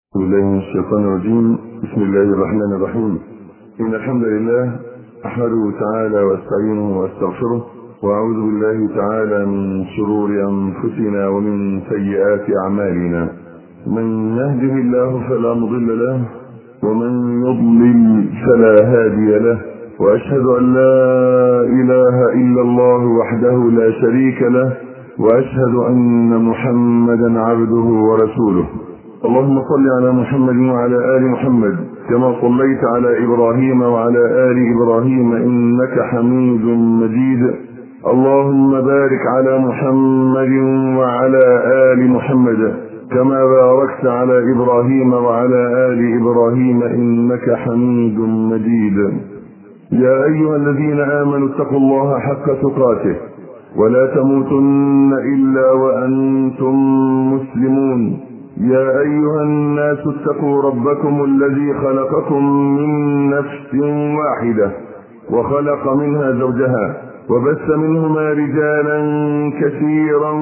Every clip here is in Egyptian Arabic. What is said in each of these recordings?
بسم الله من الشيطان الرجيم بسم الله الرحمن الرحيم إن الحمد لله أحمده تعالى واستعينه واستغفره وأعوذ بالله تعالى من شرور أنفسنا ومن سيئات أعمالنا من يهده الله فلا مضل له ومن يضلل فلا هادي له وأشهد أن لا إله إلا الله وحده لا شريك له وأشهد أن محمدا عبده ورسوله اللهم صل على محمد وعلى آل محمد كما صليت على إبراهيم وعلى آل إبراهيم إنك حميد مجيد اللهم بارك على محمد وعلى آل محمد كما باركت على إبراهيم وعلى آل إبراهيم إنك حميد مجيد يا أيها الذين آمنوا اتقوا الله حق تقاته ولا تموتن إلا وأنتم مسلمون يا أيها الناس اتقوا ربكم الذي خلقكم من نفس واحدة وخلق منها زوجها وبث منهما رجالا كثيرا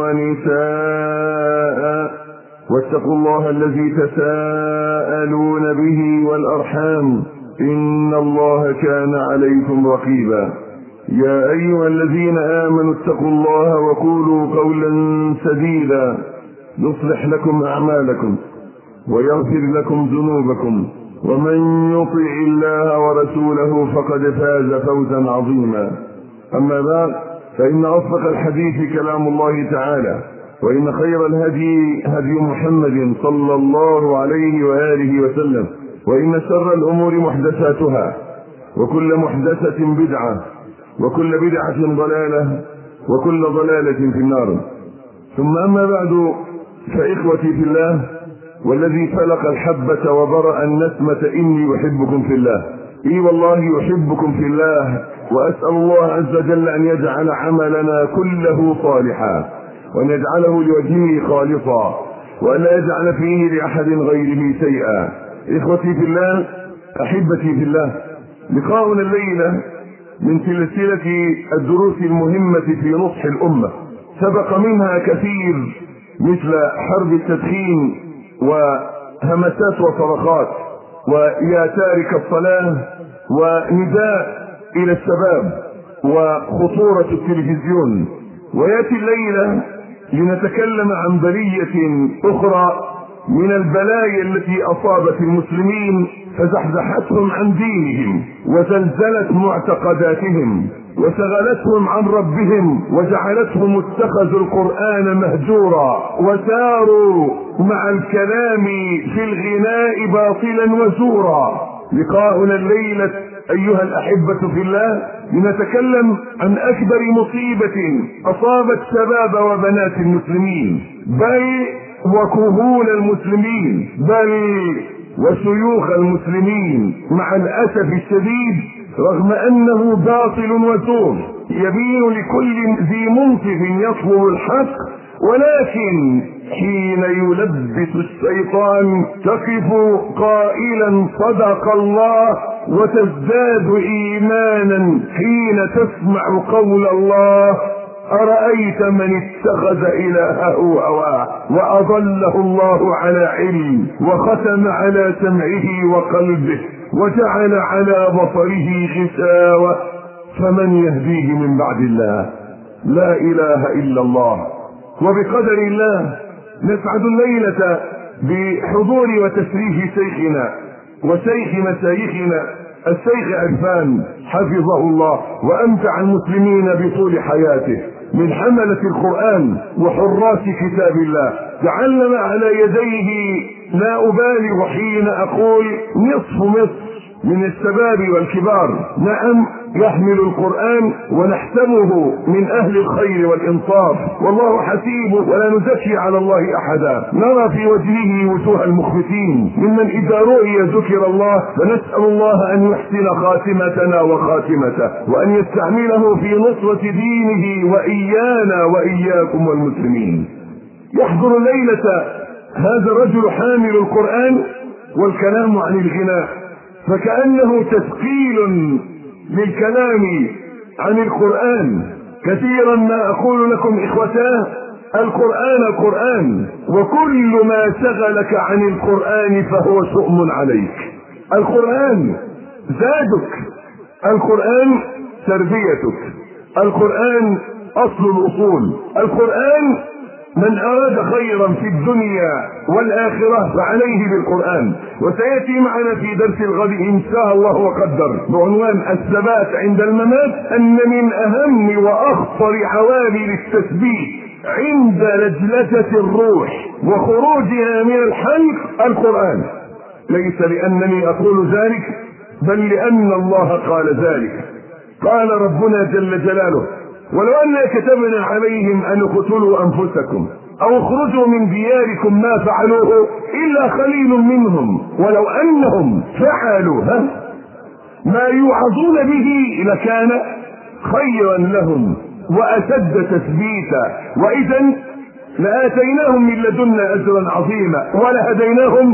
ونساء واتقوا الله الذي تساءلون به والأرحام إن الله كان عليكم رقيبا يا أيها الذين آمنوا اتقوا الله وقولوا قولا سديدا يصلح لكم أعمالكم ويغفر لكم ذنوبكم ومن يطع الله ورسوله فقد فاز فوزا عظيما أما بعد فإن أصدق الحديث كلام الله تعالى وإن خير الهدي هدي محمد صلى الله عليه وآله وسلم وإن شر الأمور محدثاتها وكل محدثة بدعة وكل بدعة ضلالة وكل ضلالة في النار ثم أما بعد فإخوتي في الله والذي فلق الحبة وبرأ النسمة إني أحبكم في الله إي والله أحبكم في الله وأسأل الله عز وجل أن يجعل عملنا كله صالحا وأن يجعله لوجهه خالصا وأن لا يجعل فيه لأحد غيره شيئا إخوتي في الله أحبتي في الله لقاؤنا الليلة من سلسلة الدروس المهمة في نصح الأمة سبق منها كثير مثل حرب التدخين وهمسات وصرخات ويا تارك الصلاة ونداء إلى الشباب وخطورة التلفزيون ويأتي الليلة لنتكلم عن بلية أخرى من البلايا التي أصابت المسلمين فزحزحتهم عن دينهم وزلزلت معتقداتهم وشغلتهم عن ربهم وجعلتهم اتخذوا القرآن مهجورا وساروا مع الكلام في الغناء باطلا وزورا لقاؤنا الليلة أيها الأحبة في الله لنتكلم عن أكبر مصيبة أصابت شباب وبنات المسلمين بل وكهول المسلمين بل وشيوخ المسلمين مع الأسف الشديد رغم أنه باطل وزور يبين لكل ذي منصف يطلب الحق ولكن حين يلبس الشيطان تقف قائلا صدق الله وتزداد ايمانا حين تسمع قول الله أرأيت من اتخذ إلهه هواه وأضله الله على علم وختم على سمعه وقلبه وجعل على بصره غشاوة فمن يهديه من بعد الله لا إله إلا الله وبقدر الله نسعد الليلة بحضور وتشريف شيخنا وشيخ مشايخنا الشيخ عرفان حفظه الله وامتع المسلمين بطول حياته من حملة القرآن وحراس كتاب الله تعلم على يديه لا أبالغ حين أقول نصف مصر من الشباب والكبار نعم يحمل القرآن ونحسبه من أهل الخير والإنصاف والله حسيبه ولا نزكي على الله أحدا نرى في وجهه وجوه المخبتين ممن إذا رؤي ذكر الله فنسأل الله أن يحسن خاتمتنا وخاتمته وأن يستعمله في نصرة دينه وإيانا وإياكم والمسلمين يحضر الليلة هذا الرجل حامل القرآن والكلام عن الغناء فكأنه تثقيل للكلام عن القرآن كثيرا ما أقول لكم إخوتاه القرآن قرآن وكل ما شغلك عن القرآن فهو شؤم عليك القرآن زادك القرآن تربيتك القرآن أصل الأصول القرآن من أراد خيرا في الدنيا والآخرة فعليه بالقرآن وسيأتي معنا في درس الغد إن شاء الله وقدر بعنوان الثبات عند الممات أن من أهم وأخطر عوامل التثبيت عند لجلجة الروح وخروجها من الحلق القرآن ليس لأنني أقول ذلك بل لأن الله قال ذلك قال ربنا جل جلاله ولو أنا كتبنا عليهم أن اقتلوا أنفسكم أو اخرجوا من دياركم ما فعلوه إلا قليل منهم ولو أنهم فعلوا ها ما يوعظون به لكان خيرا لهم وأشد تثبيتا وإذا لآتيناهم من لدنا أجرا عظيما ولهديناهم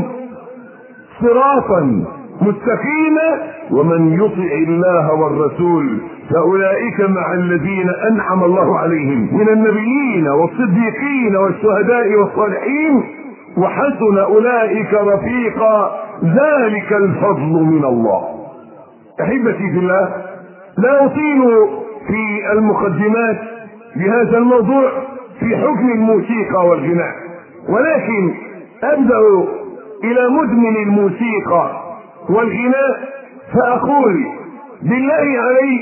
صراطا مستقيما ومن يطع الله والرسول فأولئك مع الذين أنعم الله عليهم من النبيين والصديقين والشهداء والصالحين وحسن أولئك رفيقا ذلك الفضل من الله أحبتي في الله لا أطيل في المقدمات لهذا الموضوع في حكم الموسيقى والغناء ولكن أبدأ إلى مدمن الموسيقى والغناء فأقول بالله عليك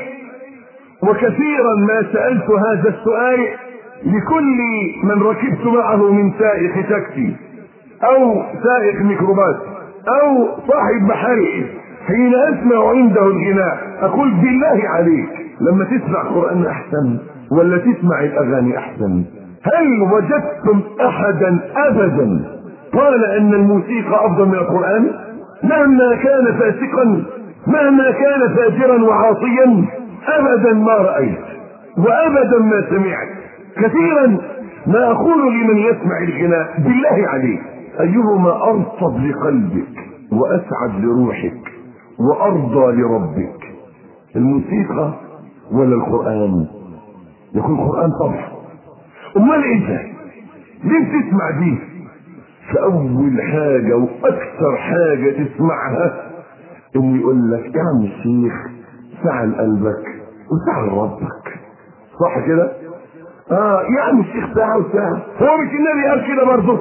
وكثيرا ما سألت هذا السؤال لكل من ركبت معه من سائق تاكسي أو سائق ميكروباص أو صاحب محل حين أسمع عنده الغناء أقول بالله عليك لما تسمع قرآن أحسن ولا تسمع الأغاني أحسن هل وجدتم أحدا أبدا قال أن الموسيقى أفضل من القرآن مهما كان فاسقا مهما كان فاجرا وعاصيا ابدا ما رايت وابدا ما سمعت كثيرا ما اقول لمن يسمع الغناء بالله عليك ايهما ارطب لقلبك واسعد لروحك وارضى لربك الموسيقى ولا القران يكون القران طبعا امال انت ليه تسمع دي فاول حاجه واكثر حاجه تسمعها انه يقول لك يا عم الشيخ سعى لقلبك وسعى لربك صح كده اه يا عم الشيخ ساعة وساعة هو مش النبي قال كده برضه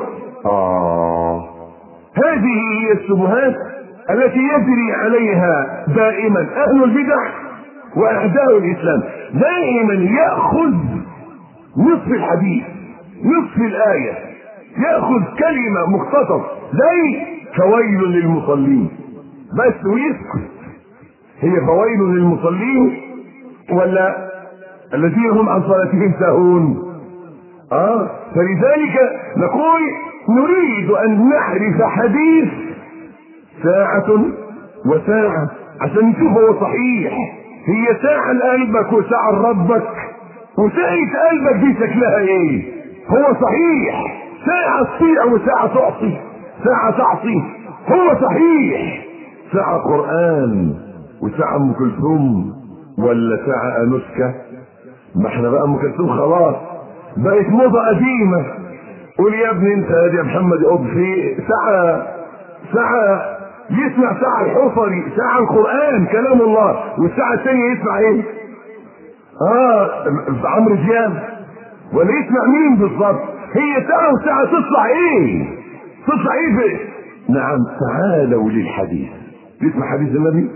اه هذه هي الشبهات التي يجري عليها دائما اهل البدع واعداء الاسلام دائما ياخذ نصف الحديث نصف الايه ياخذ كلمه مختصر زي فويل للمصلين بس ويسكت هي فويل للمصلين ولا الذين هم عن صلاتهم ساهون اه فلذلك نقول نريد ان نعرف حديث ساعة وساعة عشان نشوف هو صحيح هي ساعة لقلبك وساعة لربك وساعة قلبك دي شكلها ايه هو صحيح ساعة تطيع وساعة تعصي ساعة تعصي هو صحيح ساعة قرآن وساعة أم كلثوم ولا ساعة أنوشكا ما احنا بقى أم كلثوم خلاص بقت موضة قديمة قول يا ابني انت يا محمد يقض في ساعة ساعة يسمع ساعة الحصري ساعة القرآن كلام الله والساعة الثانية يسمع ايه؟ اه عمرو دياب ولا يسمع مين بالظبط؟ هي ساعة وساعة تطلع ايه؟ تطلع ايه في نعم تعالوا للحديث تسمع حديث النبي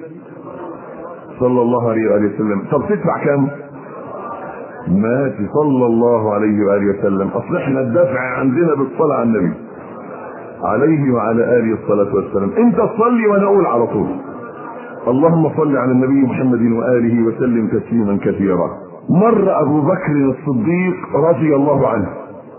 صلى الله عليه وآله وسلم طب تدفع كم مات صلى الله عليه وآله وسلم أصل احنا الدفع عندنا بالصلاة على النبي عليه وعلى آله الصلاة والسلام انت تصلي وانا اقول على طول اللهم صل على النبي محمد وآله وسلم تسليما كثيرا مر أبو بكر الصديق رضي الله عنه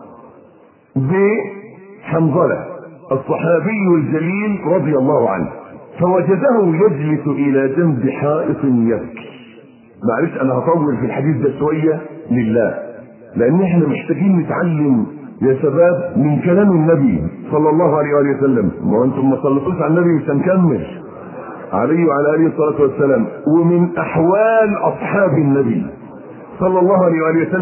بحنظلة الصحابي الجليل رضي الله عنه فوجده يجلس الى جنب حائط يبكي معلش انا هطول في الحديث ده شويه لله لان احنا محتاجين نتعلم يا شباب من كلام النبي صلى الله عليه وآله وسلم ما انتم ما صليتوش على النبي مش هنكمل عليه وعلى اله الصلاه والسلام ومن احوال اصحاب النبي صلى الله عليه وآله وسلم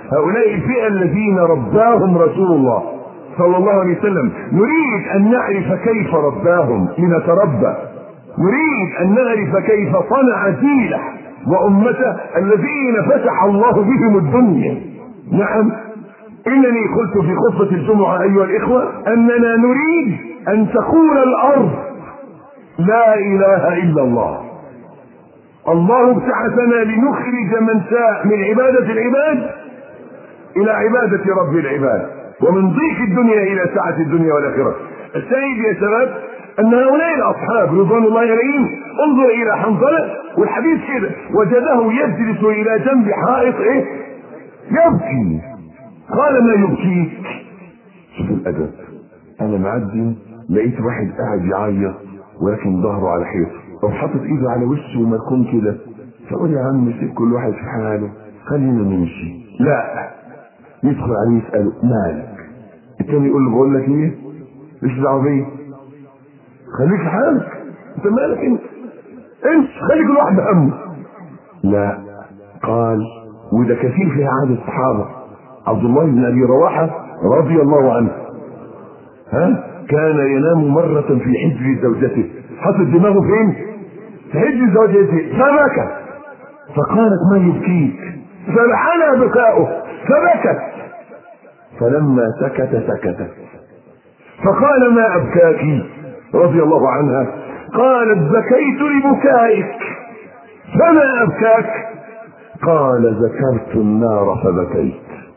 هؤلاء الفئة الذين رباهم رسول الله صلى الله عليه وسلم نريد أن نعرف كيف رباهم لنتربى نريد أن نعرف كيف صنع جيله وأمته الذين فتح الله بهم الدنيا نعم إنني قلت في خطبة الجمعة أيها الإخوة أننا نريد أن تكون الأرض لا إله إلا الله الله ابتعثنا لنخرج من شاء من عبادة العباد إلى عبادة رب العباد ومن ضيق الدنيا إلى سعة الدنيا والآخرة السيد يا شباب أن هؤلاء الأصحاب رضوان الله عليهم انظر إلى حنظلة والحديث كده وجده يجلس إلى جنب حائط إيه يبكي قال ما يبكيك شوف الأدب أنا معدي لقيت واحد قاعد يعيط ولكن ظهره على حيط او حاطط ايده على وشه ومركون كده فقول يا عم سيب كل واحد في حاله خلينا نمشي لا يدخل عليه يساله مالك التاني يقول له بقول لك ايه مش دعوه بيا خليك في حالك انت مالك انت انت خلي كل واحد همه لا قال وده كثير في عهد الصحابه عبد الله بن ابي رواحه رضي الله عنه ها كان ينام مرة في حجر زوجته حط دماغه فين في حجر زوجته فبكى فقالت ما يبكيك فلحن بكاؤه فبكت فلما سكت سكتت فقال ما أبكاك رضي الله عنها قالت بكيت لبكائك فما أبكاك قال ذكرت النار فبكيت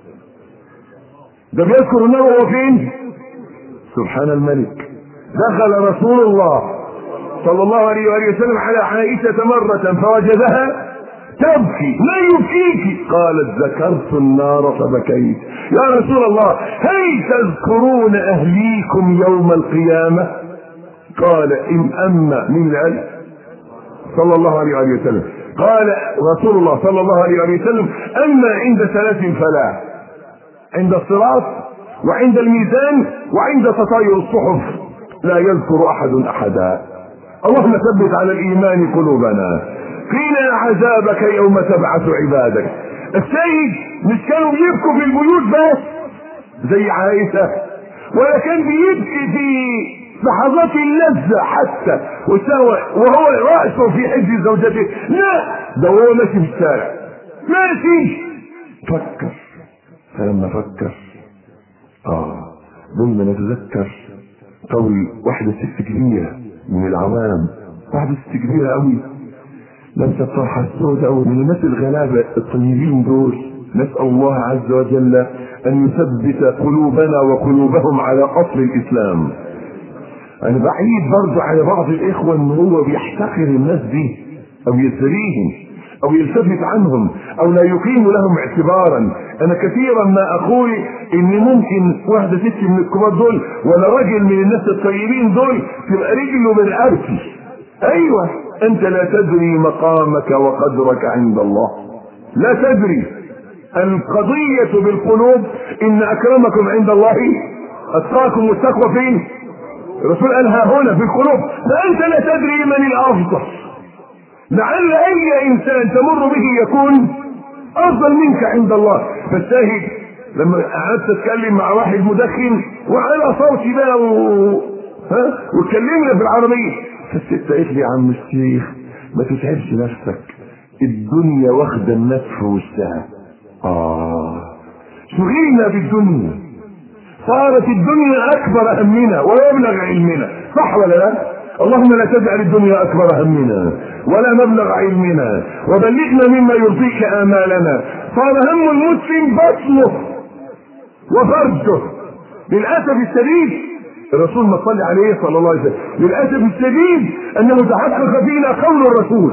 ده بيذكر النار وهو فين سبحان الملك دخل رسول الله صلى الله عليه وآله وسلم على عائشة مرة فوجدها تبكي ما يبكيك قالت ذكرت النار فبكيت يا رسول الله هل تذكرون أهليكم يوم القيامة قال إن أما من العلم صلى الله عليه وآله وسلم قال رسول الله صلى الله عليه وآله وسلم أما عند ثلاث فلا عند الصراط وعند الميزان وعند تطاير الصحف لا يذكر احد احدا اللهم ثبت على الايمان قلوبنا قيل عذابك يوم تبعث عبادك السيد مش كانوا بيبكوا في البيوت بس زي عائشة ولا كان بيبكي في لحظات اللذة حتى وهو رأسه في حج زوجته لا ده هو ماشي في الشارع ماشي فكر فلما فكر اه ثم نتذكر قول واحدة ست كبيرة من العوام واحدة ست كبيرة قوي لابسة الطرحة السوداء أوي من الناس الغلابة الطيبين دول نسأل الله عز وجل أن يثبت قلوبنا وقلوبهم على أصل الإسلام أنا بعيد برضه على بعض الإخوة إن هو بيحتقر الناس دي أو يزريهم او يلتفت عنهم او لا يقيم لهم اعتبارا انا كثيرا ما اقول ان ممكن واحدة ست من الكبار دول ولا راجل من الناس الطيبين دول تبقى رجله من رقبتي ايوه انت لا تدري مقامك وقدرك عند الله لا تدري القضية بالقلوب ان اكرمكم عند الله اتقاكم والتقوى فين الرسول قالها هنا في القلوب فانت لا تدري من الافضل لعل اي انسان تمر به يكون افضل منك عند الله فالشاهد لما قعدت اتكلم مع واحد مدخن وعلى صوتي بقى و... ها واتكلمنا في العربيه فالست قالت لي يا عم الشيخ ما تتعبش نفسك الدنيا واخده الناس في وشها اه شغلنا بالدنيا صارت الدنيا اكبر همنا ويبلغ علمنا صح ولا لا اللهم لا تجعل الدنيا اكبر همنا ولا مبلغ علمنا وبلغنا مما يرضيك امالنا صار هم المسلم بطنه وفرجه للاسف الشديد الرسول ما صلى عليه صلى الله عليه وسلم للاسف الشديد انه تحقق فينا قول الرسول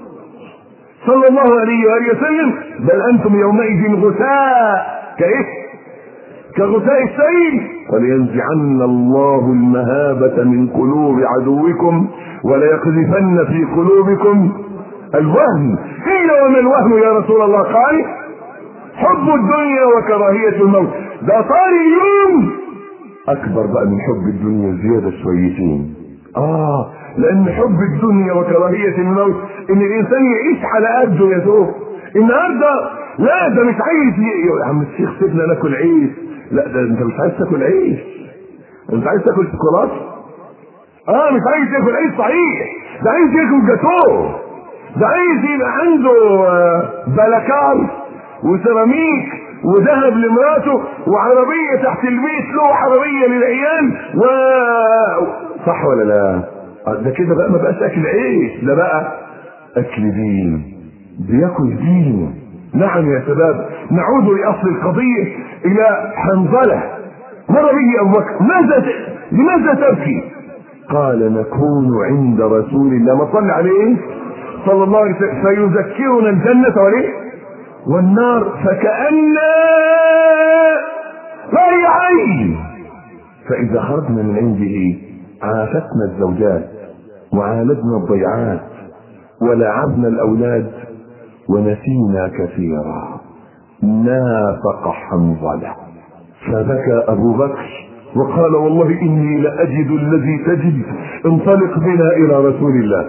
صلى الله عليه واله وسلم بل انتم يومئذ غثاء كايه كغثاء السيل ولينزعن الله المهابة من قلوب عدوكم وليقذفن في قلوبكم الوهن قيل وما الوهن يا رسول الله قال حب الدنيا وكراهية الموت ده صار اليوم اكبر بقى من حب الدنيا زيادة شويتين اه لان حب الدنيا وكراهية الموت ان الانسان يعيش على قده يا زوج النهارده لا ده مش عايز ي- يا عم الشيخ سيبنا ناكل عيش لا ده انت مش عايز تاكل عيش انت عايز تاكل شوكولاته اه مش عايز ياكل عيش صحيح ده عايز ياكل جاتوه ده عايز يبقى عنده آه، بلكار وسيراميك وذهب لمراته وعربية تحت البيت له عربية للعيال و صح ولا لا؟ آه، ده كده بقى ما بقاش اكل عيش ده بقى اكل دين بياكل دين نعم يا شباب نعود لاصل القضية الى حنظلة مر به ابو بكر ماذا ت... لماذا تبكي؟ قال نكون عند رسول الله ما صلى عليه صلى الله عليه وسلم فيذكرنا الجنة وليه والنار فكأن رأي عين فإذا خرجنا من عنده عافتنا الزوجات وعالجنا الضيعات ولعبنا الأولاد ونسينا كثيرا نافق حنظلة فبكى أبو بكر وقال والله إني لأجد الذي تجد انطلق بنا إلى رسول الله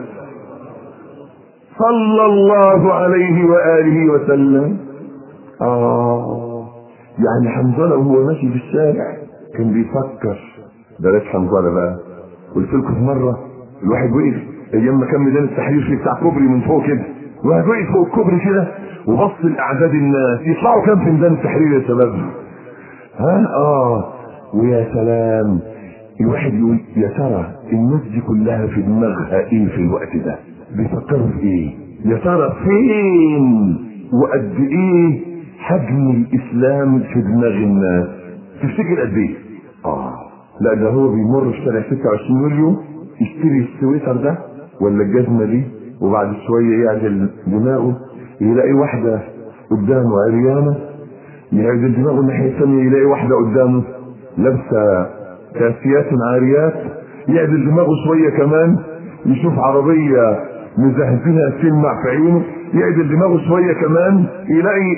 صلى الله عليه وآله وسلم آه يعني حنظلة وهو ماشي في الشارع كان بيفكر بلاش حنظلة بقى قلت لكم في مرة الواحد وقف أيام ما كان ميدان التحرير في بتاع كوبري من فوق كده الواحد وقف فوق الكوبري كده وبص لأعداد الناس يطلعوا كام في ميدان التحرير يا شباب ها اه ويا سلام الواحد يقول يا ترى الناس دي كلها في دماغها ايه في الوقت ده بيفكروا في ايه يا ترى فين وقد ايه حجم الاسلام في دماغ الناس تفتكر قد ايه اه لا ده هو بيمر في شارع 26 يوليو يشتري السويتر ده ولا الجزمه دي وبعد شويه يعدل دماغه يلاقي واحده قدامه عريانه يعدل دماغه الناحيه الثانيه يلاقي واحده قدامه لابسه كاسيات عاريات يعدل دماغه شويه كمان يشوف عربيه مزهزهه تلمع في عينه يعدل دماغه شويه كمان يلاقي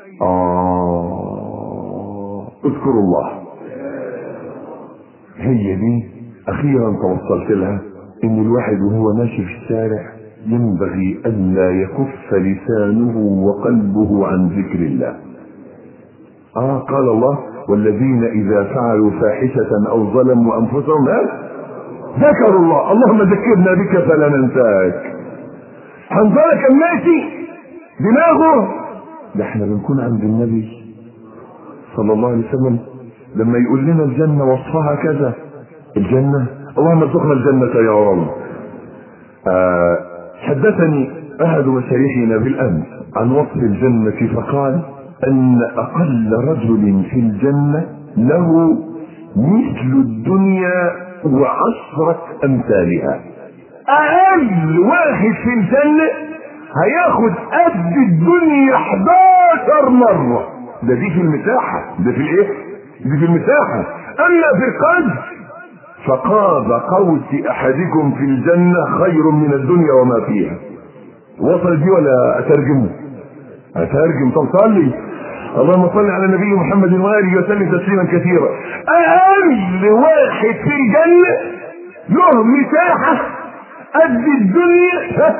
اه اذكروا الله هي دي اخيرا توصلت لها ان الواحد وهو ماشي في الشارع ينبغي الا يكف لسانه وقلبه عن ذكر الله اه قال الله والذين اذا فعلوا فاحشة او ظلموا انفسهم ها ذكروا الله اللهم ذكرنا بك فلا ننساك حنظلة كان ماشي دماغه ده احنا بنكون عند النبي صلى الله عليه وسلم لما يقول لنا الجنة وصفها كذا الجنة اللهم ارزقنا الجنة يا رب آه حدثني احد مشايخنا بالامس عن وصف الجنة فقال ان اقل رجل في الجنة له مثل الدنيا وعشرة امثالها اقل واحد في الجنة هياخد قد الدنيا 11 مرة ده دي في المساحة ده في الايه دي في المساحة اما في القدر فقاب قوس احدكم في الجنة خير من الدنيا وما فيها وصل دي ولا اترجمه اترجم طب صلي اللهم صل على النبي محمد واله وسلم تسليما كثيرا اقل واحد في الجنه له مساحه قد الدنيا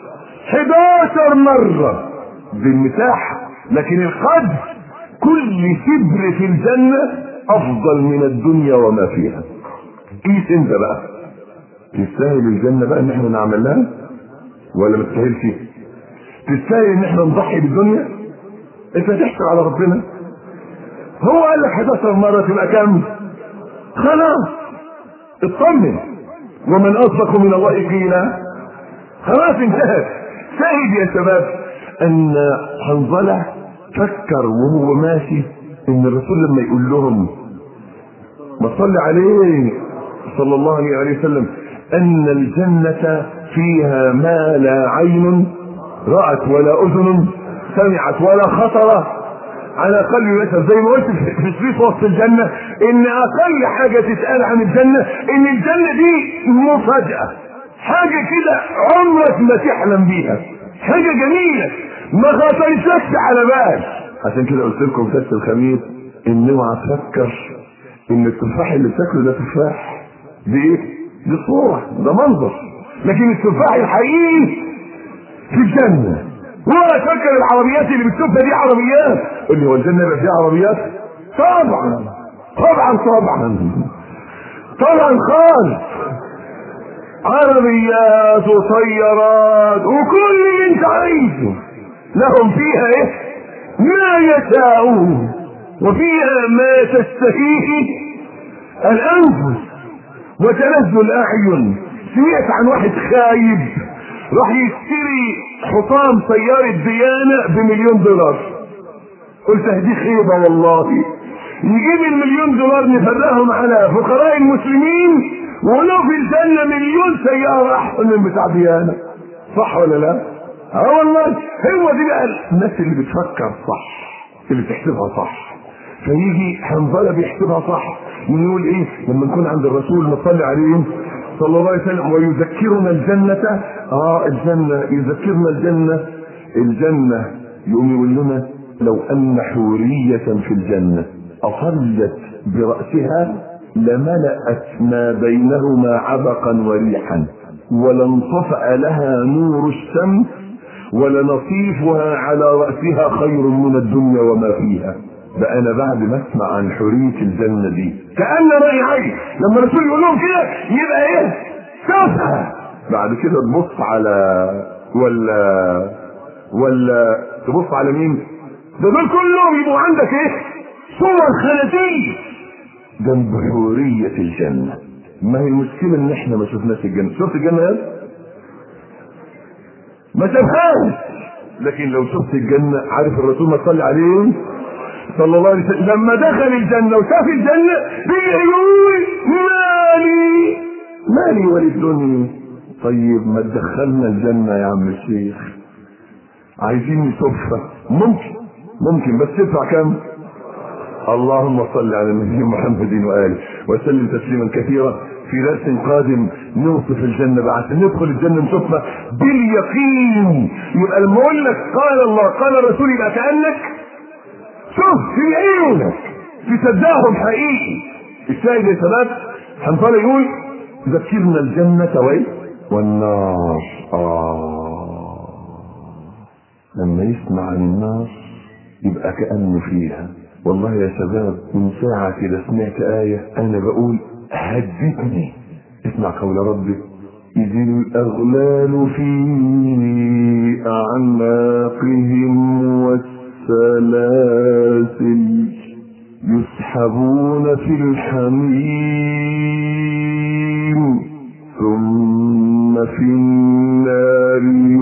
11 مره بالمساحه لكن القدر كل شبر في الجنه افضل من الدنيا وما فيها قيس انت بقى تستاهل الجنه بقى ان احنا نعمل لها ولا ما تستاهلش تستاهل ان احنا نضحي بالدنيا انت تحسب على ربنا هو قال لك 11 مره تبقى كام خلاص اطمن ومن اصدق من الله قيلا خلاص انتهت شاهد يا شباب ان حنظله فكر وهو ماشي ان الرسول لما يقول لهم ما صلي عليه صلى الله عليه وسلم ان الجنه فيها ما لا عين رأت ولا أذن سمعت ولا خطر على قلب بشر زي ما قلت في شريط وسط الجنة إن أقل حاجة تتقال عن الجنة إن الجنة دي مفاجأة حاجة كده عمرك ما تحلم بيها حاجة جميلة ما خطرتلكش على بال عشان كده قلت لكم في درس الخميس إن اوعى تفكر إن التفاح اللي بتاكله ده تفاح دي إيه؟ دي صورة ده منظر لكن التفاح الحقيقي في الجنة ولا فكر العربيات اللي بتشوفها دي عربيات قول لي هو الجنه يبقى فيها عربيات طبعا طبعا طبعا طبعا خالص عربيات وطيارات وكل اللي انت عايزه لهم فيها ايه ما يشاءون وفيها ما تستهيه الانفس وتلذ الاعين سمعت عن واحد خايب راح يشتري حطام سيارة ديانة بمليون دولار قلت دي خيبة والله نجيب المليون دولار نفرقهم على فقراء المسلمين ولو في الجنة مليون سيارة أحسن من بتاع ديانة صح ولا لا؟ اه والله هو دي بقى الناس اللي بتفكر صح اللي بتحسبها صح فيجي حنظله بيحسبها صح ونقول ايه لما نكون عند الرسول نصلي عليه صلى الله عليه وسلم ويذكرنا الجنة اه الجنة يذكرنا الجنة الجنة يقوم يقول لنا لو ان حورية في الجنة اصلت برأسها لملأت ما بينهما عبقا وريحا ولانطفأ لها نور الشمس ولنصيفها على رأسها خير من الدنيا وما فيها بقى انا بعد ما اسمع عن حرية الجنة دي كأن رأي عين لما الرسول يقول لهم كده يبقى ايه شوفها بعد كده تبص على ولا ولا تبص على مين ده دول كلهم يبقوا عندك ايه صور خنازير جنب حورية الجنة ما هي المشكلة ان احنا ما شفناش الجنة شفت الجنة يا ما شافهاش لكن لو شفت الجنة عارف الرسول ما صلي عليه صلى الله عليه وسلم لما دخل الجنة وشاف الجنة بيقول مالي مالي وللدنيا طيب ما تدخلنا الجنة يا عم الشيخ عايزين نشوفها ممكن ممكن بس تدفع كم اللهم صل على النبي محمد وآله وسلم تسليما كثيرا في درس قادم نوصف الجنة بعد ندخل الجنة نشوفها باليقين يبقى لما اقول لك قال الله قال الرسول يبقى كأنك شوف في عيونك تصدقهم حقيقي الشاهد يا شباب حنطلع يقول ذكرنا الجنة وين والنار آه لما يسمع عن النار يبقى كأنه فيها والله يا شباب من ساعة كده سمعت آية أنا بقول هدتني اسمع قول ربي إذ الأغلال في أعناقهم والسلاسل يسحبون في الحميم ثم في النار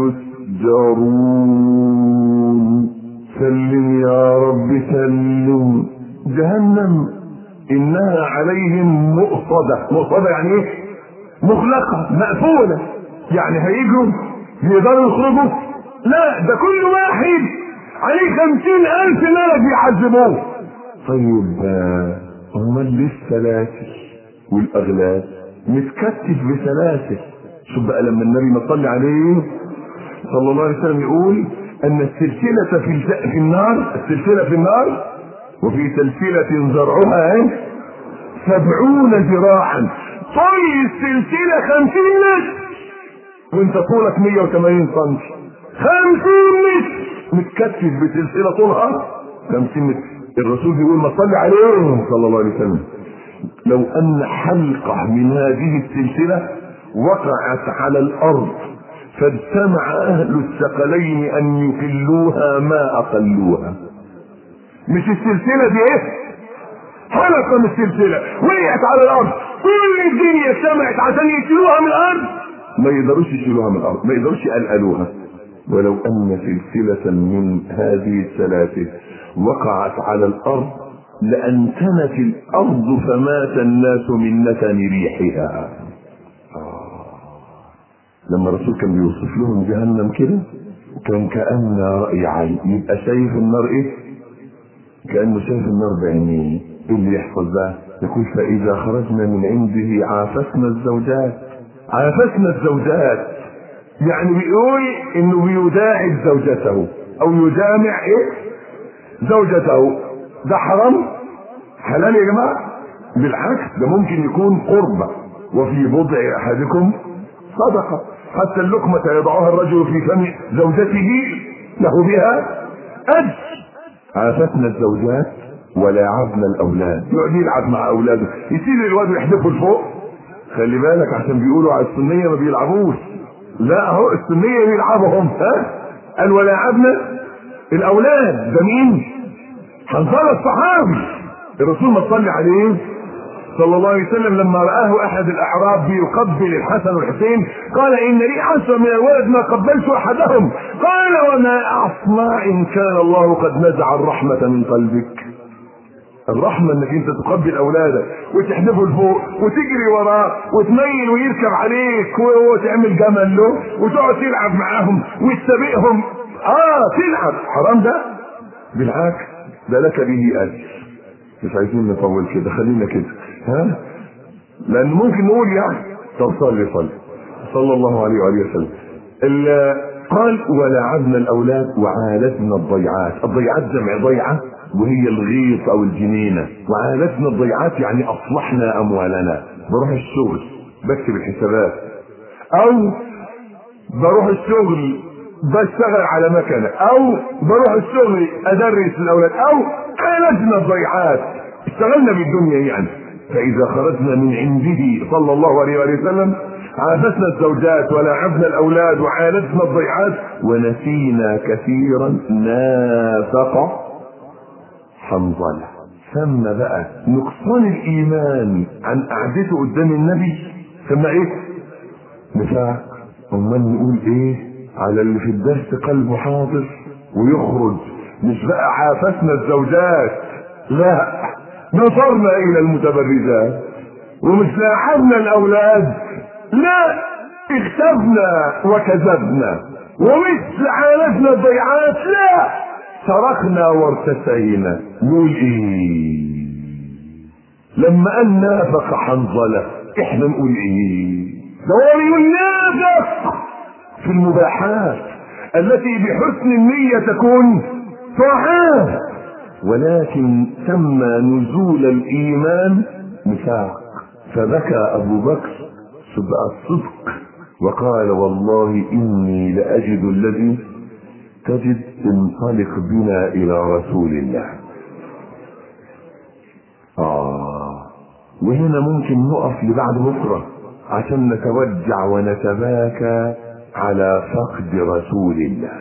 يسجرون سلم يا رب سلم جهنم انها عليهم مؤصدة مؤصدة يعني ايه مغلقة مقفولة يعني هيجروا يقدروا يخرجوا لا ده كل واحد عليه خمسين الف ملك يعذبوه طيب امال ليه السلاسل والاغلال متكتف بسلاسل شوف بقى لما النبي ما صلي عليه صلى الله عليه وسلم يقول ان السلسلة في الج... في النار السلسلة في النار وفي سلسلة زرعها ايه سبعون ذراعا طول السلسلة خمسين متر وانت طولك مية وثمانين سنتي خمسين متر متكتف بسلسلة طولها خمسين متر الرسول بيقول ما صلي عليه صلى الله عليه وسلم لو ان حلقة من هذه السلسلة وقعت على الارض فاجتمع اهل الثقلين ان يقلوها ما اقلوها مش السلسلة دي ايه حلقة من السلسلة وقعت على الارض كل الدنيا اجتمعت عشان يشيلوها من الارض ما يقدروش يشيلوها من الارض ما يقدروش يقلقلوها ولو ان سلسلة من هذه السلاسل وقعت على الارض لانتنت الارض فمات الناس من نتن ريحها لما الرسول كان بيوصف لهم جهنم كده كان كأن رأي عين يبقى شايف النار ايه كأنه شايف النار بعينيه ايه اللي يحصل بقى يقول فإذا خرجنا من عنده عافسنا الزوجات عافسنا الزوجات يعني بيقول انه بيداعب زوجته او يجامع ايه زوجته ده حرام حلال يا جماعة بالعكس ده ممكن يكون قربة وفي بضع احدكم صدقة حتى اللقمة يضعها الرجل في فم زوجته له بها أجر عافتنا الزوجات ولاعبنا الأولاد يقعد يلعب مع أولاده يسيب الواد يحدفه لفوق خلي بالك عشان بيقولوا على السنية ما بيلعبوش لا اهو السنية بيلعبهم ها قال ولاعبنا الأولاد ده مين؟ حنظلة الصحابي الرسول ما صلي عليه صلى الله عليه وسلم لما رآه أحد الأعراب بيقبل الحسن والحسين قال إن لي عشرة من الولد ما قبلت أحدهم قال وما أصنع إن كان الله قد نزع الرحمة من قلبك الرحمة انك انت تقبل اولادك وتحدفه لفوق وتجري وراه وتميل ويركب عليك وتعمل جمل له وتقعد تلعب معاهم وتسابقهم اه تلعب حرام ده بالعكس ده لك به اجر مش عايزين نطول كده خلينا كده ها لان ممكن نقول يعني طب صلي صلي صلى الله عليه وآله وسلم قال ولعبنا الاولاد وعالجنا الضيعات الضيعات جمع ضيعه وهي الغيط او الجنينه وعالجنا الضيعات يعني اصلحنا اموالنا بروح الشغل بكتب الحسابات او بروح الشغل بشتغل على مكنه او بروح الشغل ادرس الاولاد او عالجنا الضيعات اشتغلنا بالدنيا يعني فاذا خرجنا من عنده صلى الله عليه وآله وسلم عافتنا الزوجات ولعبنا الاولاد وعالجنا الضيعات ونسينا كثيرا نافق حنظله ثم بقى نقصان الايمان عن قعدته قدام النبي ثم ايه نفاق امال نقول ايه على اللي في الدرس قلبه حاضر ويخرج مش بقى عافتنا الزوجات لا نظرنا الى المتبرجات ومش لاعبنا الاولاد لا اغتبنا وكذبنا ومش عالجنا الضيعات لا صرخنا وارتسينا نقول ايه لما قال نافق حنظله احنا نقول ايه ده هو بيقول نافق في المباحات التي بحسن النية تكون طاعات ولكن سمى نزول الايمان نفاق فبكى ابو بكر سبق الصدق وقال والله اني لاجد الذي تجد انطلق بنا الى رسول الله اه وهنا ممكن نقف لبعد بكره عشان نتوجع ونتباكى على فقد رسول الله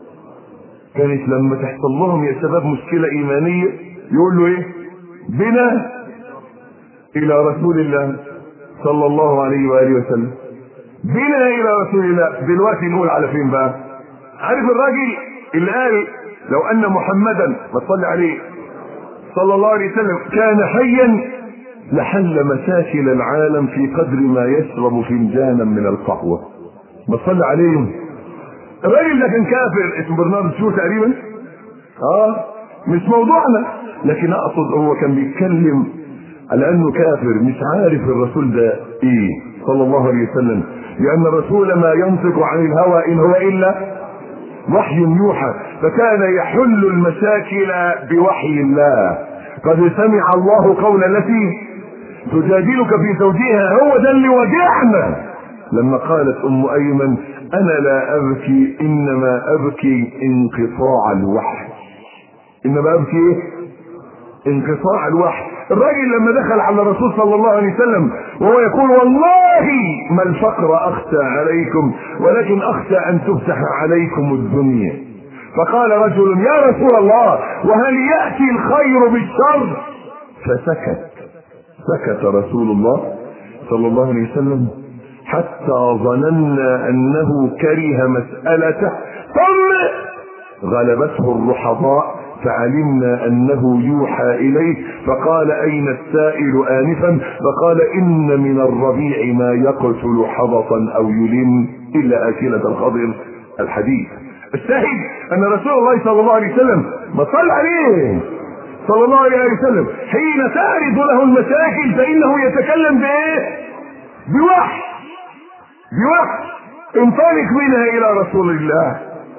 كانت لما تحصل لهم يا شباب مشكلة إيمانية يقول له إيه؟ بنا إلى رسول الله صلى الله عليه وآله وسلم بنا إلى رسول الله دلوقتي نقول على فين بقى؟ عارف الراجل اللي قال لو أن محمدا ما تصلي عليه صلى الله عليه وسلم كان حيا لحل مشاكل العالم في قدر ما يشرب فنجانا من القهوة ما تصلي عليهم الراجل ده كان كافر اسمه برنارد شو تقريبا اه مش موضوعنا لكن اقصد هو كان بيتكلم على انه كافر مش عارف الرسول ده ايه صلى الله عليه وسلم لان الرسول ما ينطق عن الهوى ان هو الا وحي يوحى فكان يحل المشاكل بوحي الله قد سمع الله قول التي تجادلك في زوجها هو ده اللي وجعنا لما قالت ام ايمن انا لا ابكي انما ابكي انقطاع الوحي انما ابكي ايه انقطاع الوحي الراجل لما دخل على الرسول صلى الله عليه وسلم وهو يقول والله ما الفقر اخشى عليكم ولكن اخشى ان تفتح عليكم الدنيا فقال رجل يا رسول الله وهل ياتي الخير بالشر فسكت سكت رسول الله صلى الله عليه وسلم حتى ظننا انه كره مسألته ثم غلبته الرحضاء فعلمنا انه يوحى اليه فقال اين السائل انفا فقال ان من الربيع ما يقتل حبطا او يلم الا اكلة الخضر الحديث الشاهد ان رسول الله صلى الله عليه وسلم ما صلى عليه صلى الله عليه وسلم حين تعرض له المشاكل فانه يتكلم بايه بوحي بوحي انطلق منها الى رسول الله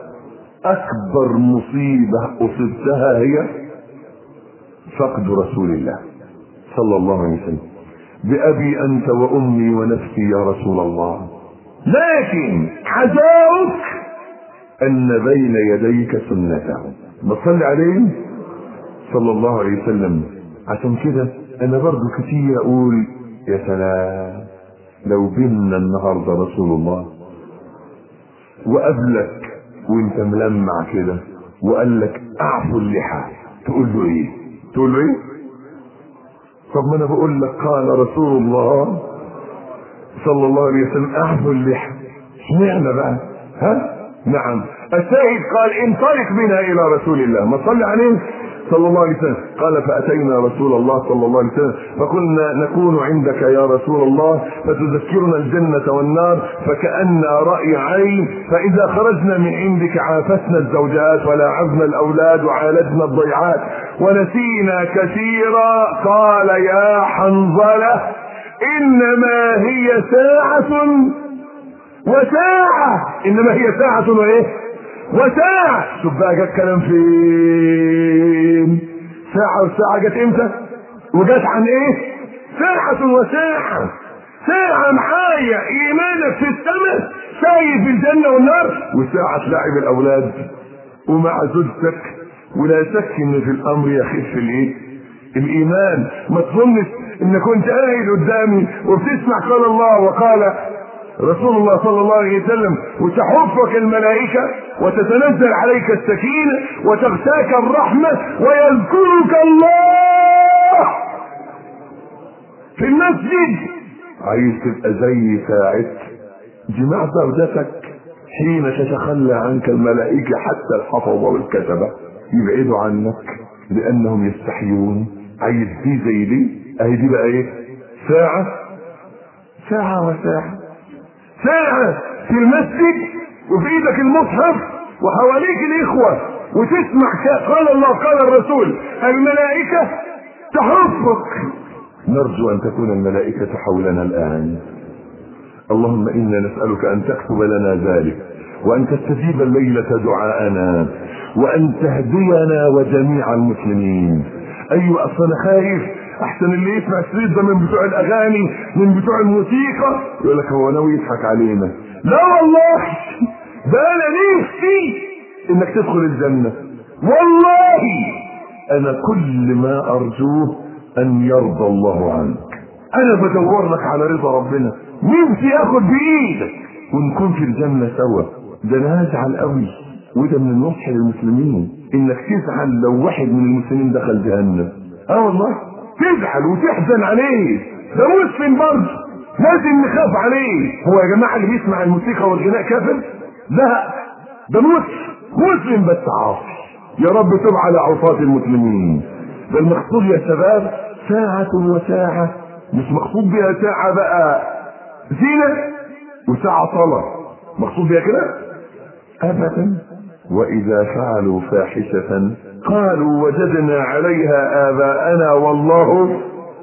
اكبر مصيبة اصبتها هي فقد رسول الله صلى الله عليه وسلم بابي انت وامي ونفسي يا رسول الله لكن عزاؤك ان بين يديك سنته ما تصلي عليه صلى الله عليه وسلم عشان كده انا برضو كتير اقول يا سلام لو بينا النهارده رسول الله وقابلك وانت ملمع كده وقال لك اعفو اللحى تقول له ايه تقول له ايه طب ما انا بقول لك قال رسول الله صلى الله عليه وسلم اعفو اللحى اشمعنى بقى ها نعم الشاهد قال انطلق بنا الى رسول الله ما صلي عليه صلى الله عليه وسلم قال فأتينا رسول الله صلى الله عليه وسلم فكنا نكون عندك يا رسول الله فتذكرنا الجنة والنار فكأن رأي عين فإذا خرجنا من عندك عافسنا الزوجات ولاعبنا الأولاد وعالجنا الضيعات ونسينا كثيرا قال يا حنظلة إنما هي ساعة وساعة إنما هي ساعة وإيه وساعة شوف بقى جت كلام فين ساعة وساعة جت امتى وجت عن ايه ساعة وساعة ساعة معايا ايمانك في السماء شايف الجنة والنار وساعة تلاعب الاولاد ومع زوجتك ولا شك ان في الامر يخف الايه الايمان ما تظنش ان كنت قاعد قدامي وبتسمع قال الله وقال رسول الله صلى الله عليه وسلم وتحفك الملائكة وتتنزل عليك السكينة وتغشاك الرحمة ويذكرك الله في المسجد عايز تبقى زي ساعة جماع زوجتك حين تتخلى عنك الملائكة حتى الحفظة والكتبة يبعدوا عنك لأنهم يستحيون عايز دي زي دي اهي دي بقى ايه ساعة ساعة وساعة ساعة في المسجد وفي ايدك المصحف وحواليك الاخوة وتسمع قال الله قال الرسول الملائكة تحفك نرجو ان تكون الملائكة حولنا الان اللهم انا نسألك ان تكتب لنا ذلك وان تستجيب الليلة دعاءنا وان تهدينا وجميع المسلمين ايوه اصل انا خايف احسن اللي يسمع الشريط ده من بتوع الاغاني من بتوع الموسيقى يقول لك هو ناوي يضحك علينا لا والله ده انا نفسي انك تدخل الجنة والله انا كل ما ارجوه ان يرضى الله عنك انا بدور لك على رضا ربنا نفسي اخد بايدك ونكون في الجنة سوا ده انا هزعل قوي وده من النصح للمسلمين انك تزعل لو واحد من المسلمين دخل جهنم اه والله تزعل وتحزن عليه ده مسلم برضه لازم نخاف عليه هو يا جماعه اللي بيسمع الموسيقى والغناء كافر لا ده مسلم مسلم بس عاصي يا رب تب على عصاة المسلمين ده المقصود يا شباب ساعة وساعة مش مقصود بها ساعة بقى زينة وساعة صلاة مقصود بها كده أبدا وإذا فعلوا فاحشة قالوا وجدنا عليها آباءنا والله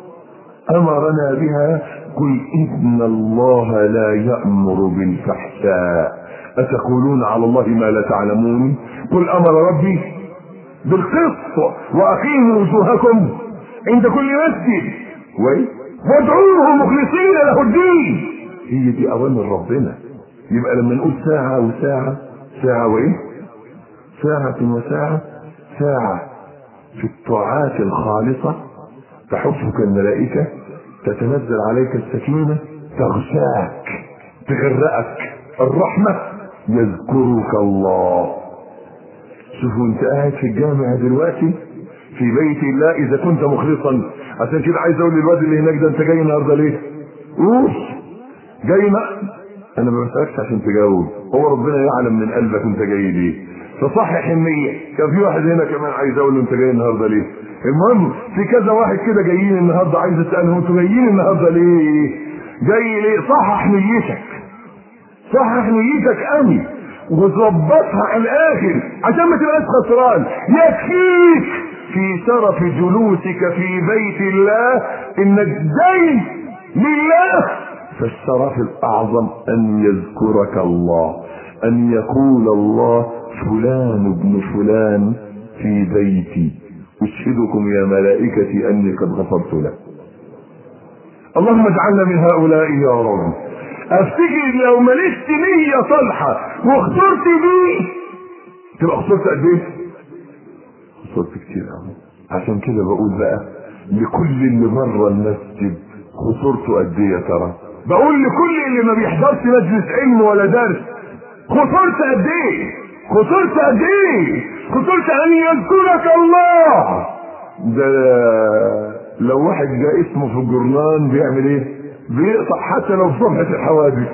أمرنا بها قل إن الله لا يأمر بالفحشاء أتقولون على الله ما لا تعلمون قل أمر ربي بالقسط وأقيموا وجوهكم عند كل مسجد وادعوه مخلصين له الدين هي دي أوامر ربنا يبقى لما نقول ساعة وساعة ساعة وإيه؟ ساعة وساعة ساعة في الطاعات الخالصة تحفك الملائكة تتنزل عليك السكينة تغشاك تغرقك الرحمة يذكرك الله شوفوا انت قاعد في الجامع دلوقتي في بيت الله اذا كنت مخلصا عشان كده عايز اقول للواد اللي هناك ده انت جاي النهارده ليه؟ قول جاي ما انا ما بسالكش عشان تجاوب هو ربنا يعلم من قلبك انت جاي ليه فصحح النية كان في واحد هنا كمان عايز اقول له انت جاي النهارده ليه المهم في كذا واحد كده جايين النهارده عايز اسالهم انتوا جايين النهارده ليه جاي ليه صحح نيتك صحح نيتك قوي وظبطها على الاخر عشان ما تبقاش خسران يكفيك في شرف جلوسك في بيت الله انك جاي لله فالشرف الاعظم ان يذكرك الله ان يقول الله فلان ابن فلان في بيتي اشهدكم يا ملائكتي اني قد غفرت له اللهم اجعلنا من هؤلاء يا رب افتكر لو ملكت نية صالحة واخترت بيه تبقى خسرت قد ايه؟ خسرت كتير قوي عشان كده بقول بقى لكل اللي بره المسجد خسرته قد ايه يا ترى؟ بقول لكل اللي ما بيحضرش مجلس علم ولا درس خسرت قد ايه؟ خسرت قد ايه؟ خسرت ان يذكرك الله ده لو واحد جاء اسمه في الجرنان بيعمل ايه؟ بيقطع حتى لو في صفحة الحوادث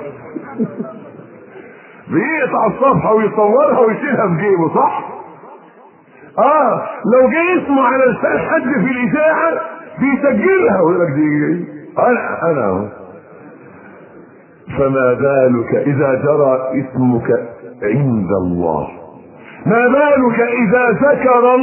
بيقطع الصفحة ويصورها ويشيلها في جيبه صح؟ اه لو جه اسمه على لسان حد في الإذاعة بيسجلها ويقول لك دي انا انا اهو فما بالك اذا جرى اسمك عند الله ما بالك اذا ذكر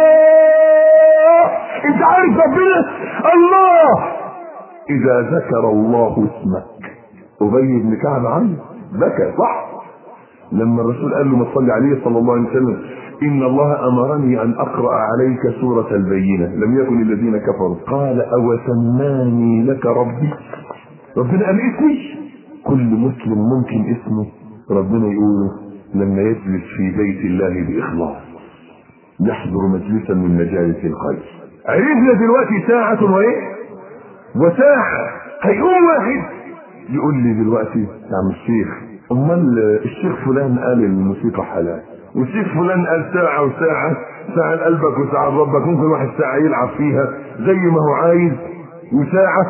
الله انت عارف ربنا الله اذا ذكر الله اسمك ابي بن كعب عنه بكى صح لما الرسول قال له ما تصلي عليه صلى الله عليه وسلم ان الله امرني ان اقرا عليك سوره البينه لم يكن الذين كفروا قال او سماني لك ربي ربنا قال اسمي كل مسلم ممكن اسمه ربنا يقوله لما يجلس في بيت الله باخلاص يحضر مجلسا من مجالس الخير عرفنا دلوقتي ساعة وايه وساعة هيقوم واحد يقول لي دلوقتي يا عم الشيخ امال الشيخ فلان قال الموسيقى حلال والشيخ فلان قال ساعة وساعة ساعة لقلبك وساعة لربك ممكن واحد ساعة يلعب فيها زي ما هو عايز وساعة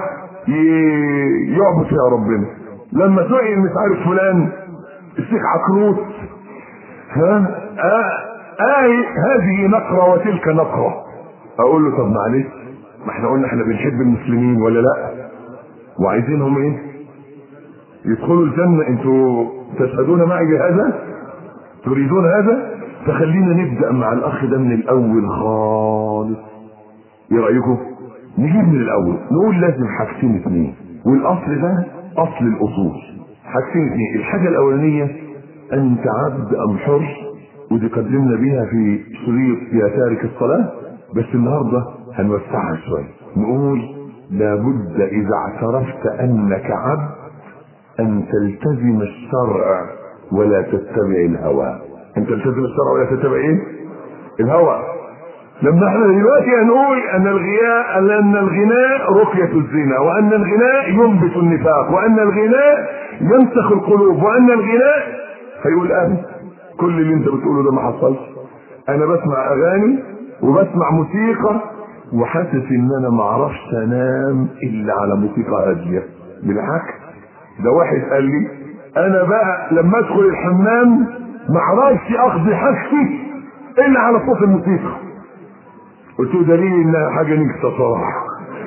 يعبد فيها ربنا لما سئل مش عارف فلان الشيخ عكروت ها آه آه هذه نقرة وتلك نقرة اقول له طب معلش ما احنا قلنا احنا بنحب المسلمين ولا لا وعايزينهم ايه يدخلوا الجنة انتوا تشهدون معي بهذا تريدون هذا فخلينا نبدأ مع الاخ ده من الاول خالص ايه رأيكم نجيب من الاول نقول لازم حاجتين اتنين والاصل ده اصل الاصول حاجتين اتنين الحاجة الاولانية انت عبد ام حر ودي قدمنا بيها في شريط يا تارك الصلاة بس النهاردة هنوسعها شوية نقول لابد اذا اعترفت انك عبد ان تلتزم الشرع ولا تتبع الهوى ان تلتزم الشرع ولا تتبع ايه الهوى لما احنا دلوقتي هنقول ان الغناء ان الغناء رقية الزنا وان الغناء ينبت النفاق وان الغناء يمسخ القلوب وان الغناء هيقول اهل كل اللي انت بتقوله ده ما حصلش انا بسمع اغاني وبسمع موسيقى وحاسس ان انا ما اعرفش انام الا على موسيقى هاديه بالعكس ده واحد قال لي انا بقى لما ادخل الحمام ما اعرفش اقضي حاجتي الا على صوت الموسيقى قلت له دليل انها حاجه نجسه صراحه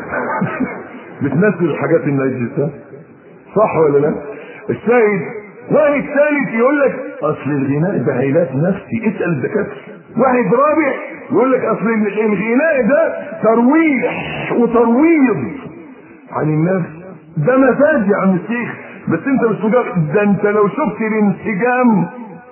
بتنزل الحاجات النجسه صح ولا لا السيد واحد ثالث يقول لك اصل الغناء ده علاج نفسي اسال الدكاتره واحد رابع يقول لك اصل الغناء ده ترويح وترويض عن النفس ده مزاج يا عم الشيخ بس انت مش مجرد ده انت لو شفت الانسجام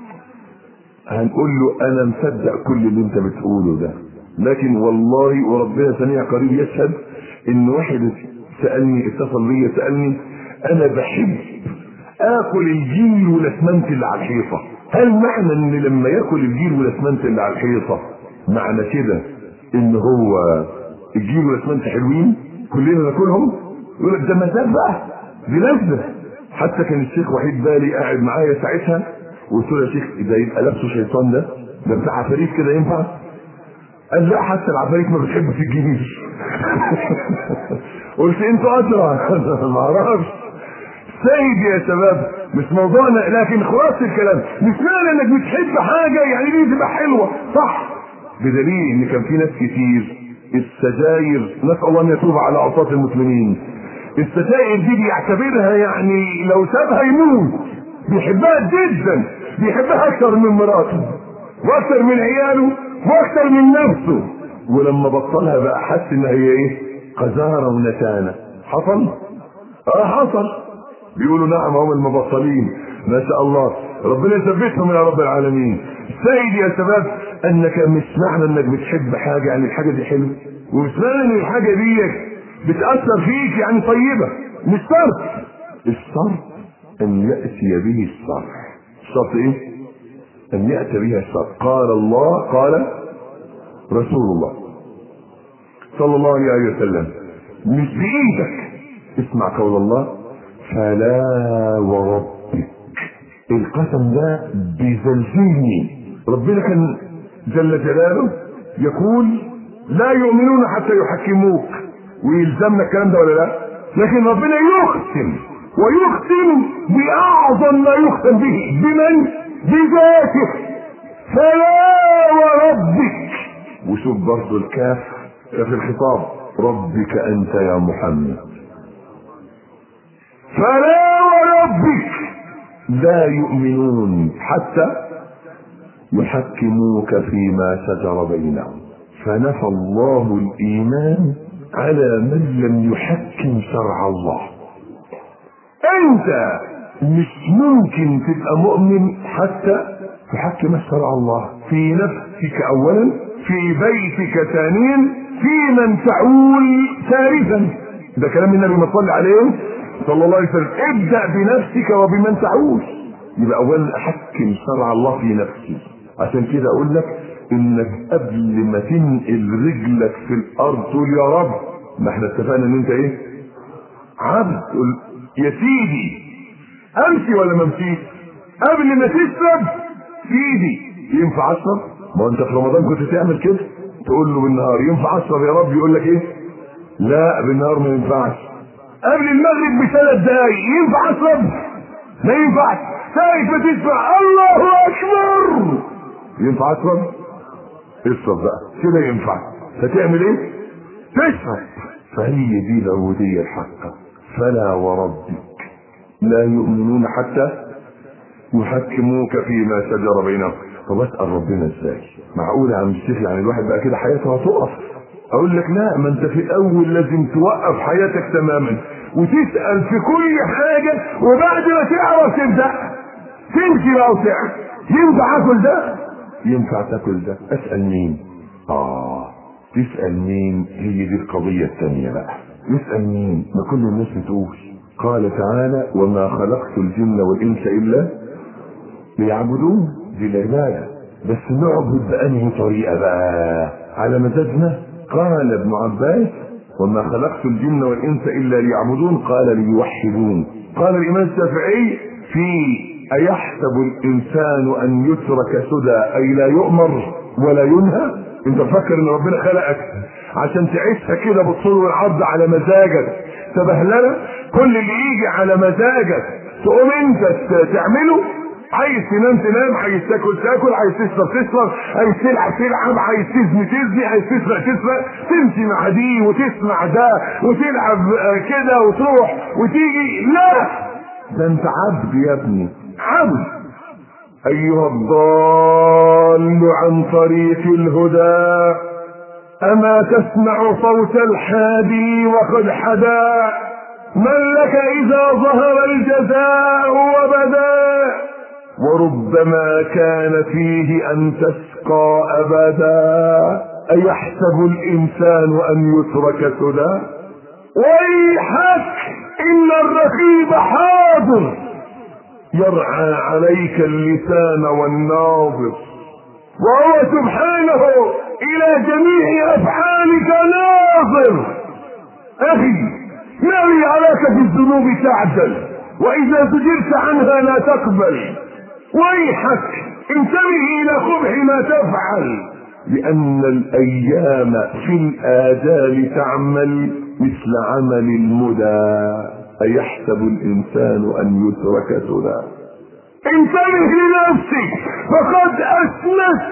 هنقول له انا مصدق كل اللي انت بتقوله ده لكن والله وربنا سميع قريب يشهد ان واحد سالني اتصل بيا سالني انا بحب اكل الجيل والاسمنت اللي على الحيطه هل معنى ان لما ياكل الجيل والاسمنت اللي على الحيطه معنى كده ان هو الجيل والاسمنت حلوين كلنا ناكلهم يقول لك ده مزاج بقى دي لذه حتى كان الشيخ وحيد بالي قاعد معايا ساعتها وقلت له يا شيخ ده يبقى لابسه شيطان ده ده بتاع عفاريت كده ينفع؟ قال لا حتى العفاريت ما بتحبش الجيل قلت انتوا ادرى ما اعرفش سيد يا شباب مش موضوعنا لكن خلاص الكلام مش معنى انك بتحب حاجه يعني دي تبقى حلوه صح بدليل ان كان في ناس كتير السجاير نسال الله ان يتوب على اوساط المسلمين السجاير دي بيعتبرها يعني لو سابها يموت بيحبها جدا بيحبها اكتر من مراته واكتر من عياله واكتر من نفسه ولما بطلها بقى حس ان هي ايه قذاره ونتانه حصل اه حصل بيقولوا نعم هم المبطلين ما شاء الله ربنا يثبتهم يا رب العالمين سيد يا شباب انك مش معنى انك بتحب حاجه يعني الحاجه دي حلوه ومش معنى ان الحاجه دي بتاثر فيك يعني طيبه مش شرط الشرط ان ياتي به الشرع الشرط ايه أن يأتي بها الشر قال الله قال رسول الله صلى الله عليه وسلم مش بإيدك اسمع قول الله فلا وربك القسم ده بيزلزلني ربنا كان جل جلاله يقول لا يؤمنون حتى يحكموك ويلزمنا الكلام ده ولا لا لكن ربنا يقسم ويقسم بأعظم ما يقسم به بمن بذاته فلا وربك وشوف برضه الكاف كاف الخطاب ربك انت يا محمد فلا وربك لا يؤمنون حتى يحكموك فيما شجر بينهم فنفى الله الايمان على من لم يحكم شرع الله انت مش ممكن تبقى مؤمن حتى تحكم شرع الله في نفسك اولا في بيتك ثانيا في من تعول ثالثا ده كلام النبي ما صلى عليه صلى الله عليه وسلم ابدا بنفسك وبمن تعول يبقى اولا احكم شرع الله في نفسي عشان كده اقول لك انك قبل ما تنقل رجلك في الارض تقول يا رب ما احنا اتفقنا ان انت ايه عبد تقول يا سيدي امشي ولا ما امشيش قبل ما تشرب سيدي ينفع اشرب ما انت في رمضان كنت تعمل كده تقول له بالنهار ينفع اشرب يا رب يقول لك ايه لا بالنهار ما ينفعش قبل المغرب بثلاث دقايق ينفع اشرب ما ينفعش ساعة ما تسمع الله اكبر ينفع اشرب اشرب بقى كده ينفع هتعمل ايه تشرب فهي دي العبودية الحقة فلا وربك لا يؤمنون حتى يحكموك فيما شجر بينهم طب اسال ربنا ازاي معقول يا عم الشيخ يعني الواحد بقى كده حياته هتقف اقول لك لا ما انت في الاول لازم توقف حياتك تماما وتسال في كل حاجه وبعد ما تعرف تبدا تمشي بقى وتعرف ينفع اكل ده ينفع تاكل ده اسال مين اه تسال مين هي دي القضيه الثانيه بقى يسال مين ما كل الناس بتقول قال تعالى وما خلقت الجن والانس الا ليعبدون دي العباده بس نعبد بانهي طريقه بقى على مزاجنا قال ابن عباس وما خلقت الجن والانس الا ليعبدون قال ليوحدون قال الامام الشافعي في ايحسب الانسان ان يترك سدى اي لا يؤمر ولا ينهى انت فكر ان ربنا خلقك عشان تعيشها كده بالطول والعرض على مزاجك تبهلله كل اللي يجي على مزاجك تقوم انت تعمله عايز تنام تنام عايز تاكل تاكل عايز تشرب تشرب عايز تلعب تلعب عايز تزني تزني عايز تسرق تسرق تمشي مع دي وتسمع ده وتلعب كده وتروح وتيجي لا ده انت عبد يا ابني عبد ايها الضال عن طريق الهدى اما تسمع صوت الحادي وقد حدا من لك اذا ظهر الجزاء وبدا وربما كان فيه ان تسقى ابدا ايحسب الانسان ان يترك سدى ويحك ان الرقيب حاضر يرعى عليك اللسان والناظر وهو سبحانه الى جميع افعالك ناظر اخي ما يراك في الذنوب تعجل واذا زجرت عنها لا تقبل ويحك انتبه الى قبح ما تفعل لان الايام في الاجال تعمل مثل عمل المدى ايحسب الانسان ان يترك سدى انتبه لنفسك فقد اسمت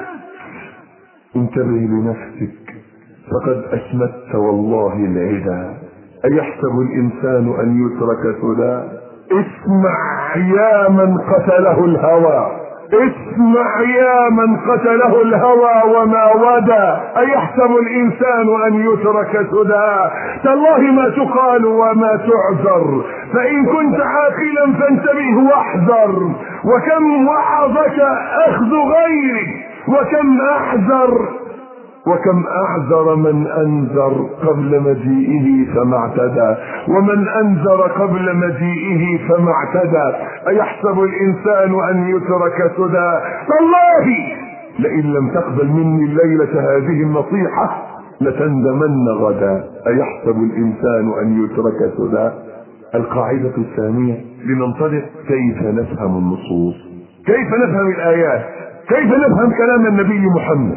انتبه لنفسك فقد اسمت والله العدا ايحسب الانسان ان يترك سدى اسمع يا من قتله الهوى اسمع يا من قتله الهوى وما ودى ايحسب الانسان ان يترك سدى تالله ما تقال وما تعذر فان كنت عاقلا فانتبه واحذر وكم وعظك اخذ غيرك وكم احذر وكم اعذر من انذر قبل مجيئه فما اعتدى ومن انذر قبل مجيئه فما اعتدى ايحسب الانسان ان يترك سدى والله لئن لم تقبل مني الليله هذه النصيحه لتندمن غدا ايحسب الانسان ان يترك سدى القاعده الثانيه لننطلق كيف نفهم النصوص كيف نفهم الايات كيف نفهم كلام النبي محمد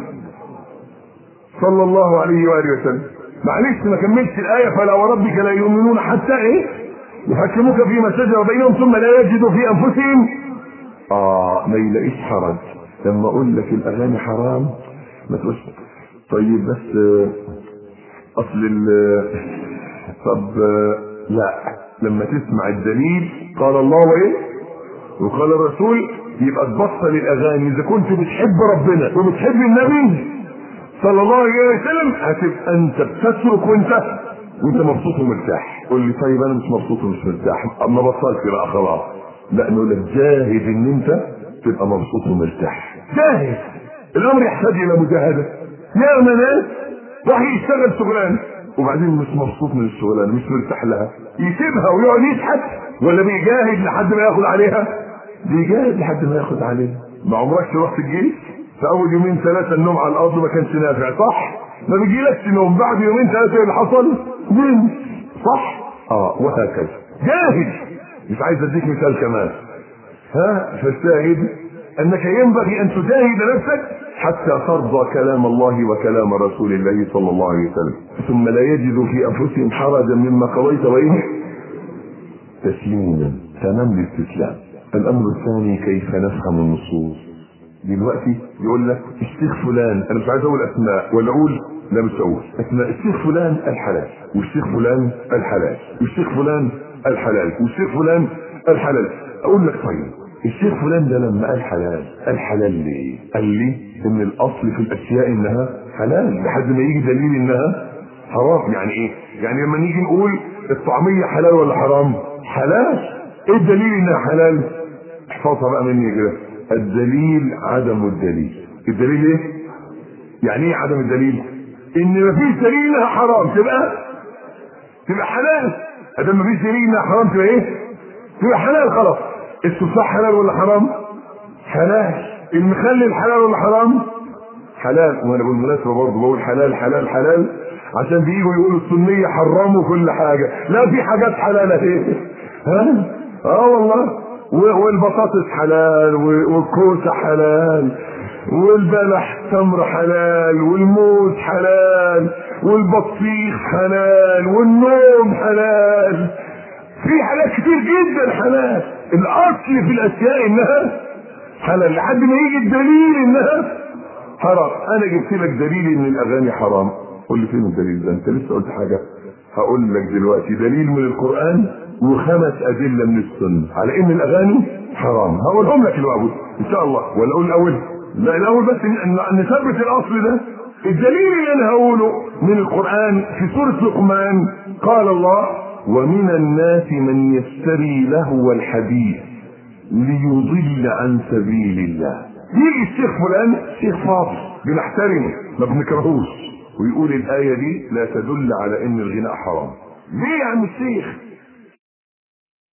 صلى الله عليه واله وسلم معلش ما كملتش الايه فلا وربك لا يؤمنون حتى ايه يحكموك فيما شجر بينهم ثم لا يجدوا في انفسهم اه ما يلاقيش حرج لما اقول لك الاغاني حرام ما تقولش طيب بس آه، اصل ال طب آه، لا لما تسمع الدليل قال الله وايه وقال الرسول يبقى تبطل الاغاني اذا كنت بتحب ربنا وبتحب النبي صلى الله عليه وسلم هتبقى انت بتترك وانت وانت مبسوط ومرتاح قول لي طيب انا مش مبسوط ومش مرتاح اما بطلت بقى خلاص لا نقول لك جاهد ان انت تبقى مبسوط ومرتاح جاهد الامر يحتاج الى مجاهده يا ناس راح يشتغل شغلانه وبعدين مش مبسوط من الشغلانه مش مرتاح لها يسيبها ويقعد يضحك ولا بيجاهد لحد ما ياخد عليها بيجاهد لحد ما ياخد عليها ما عمرك رحت الجيش في اول يومين ثلاثه النوم على الارض ما كانش نافع صح ما بيجيلكش نوم بعد يومين ثلاثه إيه اللي حصل نمت صح اه وهكذا جاهد مش عايز اديك مثال كمان ها فالشاهد انك ينبغي ان تجاهد نفسك حتى ترضى كلام الله وكلام رسول الله صلى الله عليه وسلم ثم لا يجدوا في انفسهم حرجا مما قضيت وايه تسليما تمام الاستسلام الامر الثاني كيف نفهم النصوص دلوقتي يقول لك الشيخ فلان انا مش عايز اقول اسماء ولا اقول لا مش هقول اسماء الشيخ فلان الحلال والشيخ فلان الحلال والشيخ فلان الحلال والشيخ فلان الحلال اقول لك طيب الشيخ فلان ده لما قال حلال قال حلال ليه؟ قال لي ان الاصل في الاشياء انها حلال لحد ما يجي دليل انها حرام يعني ايه؟ يعني لما نيجي نقول الطعميه حلال ولا حرام؟ حلال ايه الدليل انها حلال؟ احفظها بقى مني كده الدليل عدم الدليل الدليل ايه؟ يعني ايه عدم الدليل؟ ان مفيش دليل انها حرام تبقى تبقى حلال ادام مفيش دليل انها حرام تبقى ايه؟ تبقى حلال خلاص التفاح حلال ولا حرام؟ حلال المخلل حلال ولا حرام؟ حلال وانا بالمناسبه برضه بقول حلال حلال حلال عشان بييجوا يقولوا السنيه حرموا كل حاجه لا في حاجات حلال اهي ها اه والله و- والبطاطس حلال و- والكوسه حلال والبلح تمر حلال والموز حلال والبطيخ حلال والنوم حلال في حاجات كتير جدا حلال الاصل في الاشياء انها حلال لحد ما يجي الدليل انها حرام انا جبت لك دليل ان الاغاني حرام قول لي فين الدليل ده انت لسه قلت حاجه هقول لك دلوقتي دليل من القران وخمس ادله من السنه على ان الاغاني حرام هقولهم لك الاول ان شاء الله ولا اقول الاول لا الاول بس ن- ن- نثبت الاصل ده الدليل اللي انا هقوله من القران في سوره لقمان قال الله ومن الناس من يشتري لهو الحديث ليضل عن سبيل الله يجي الشيخ فلان شيخ فاضل بنحترمه ما بنكرهوش ويقول الآية دي لا تدل على إن الغناء حرام ليه يا عم الشيخ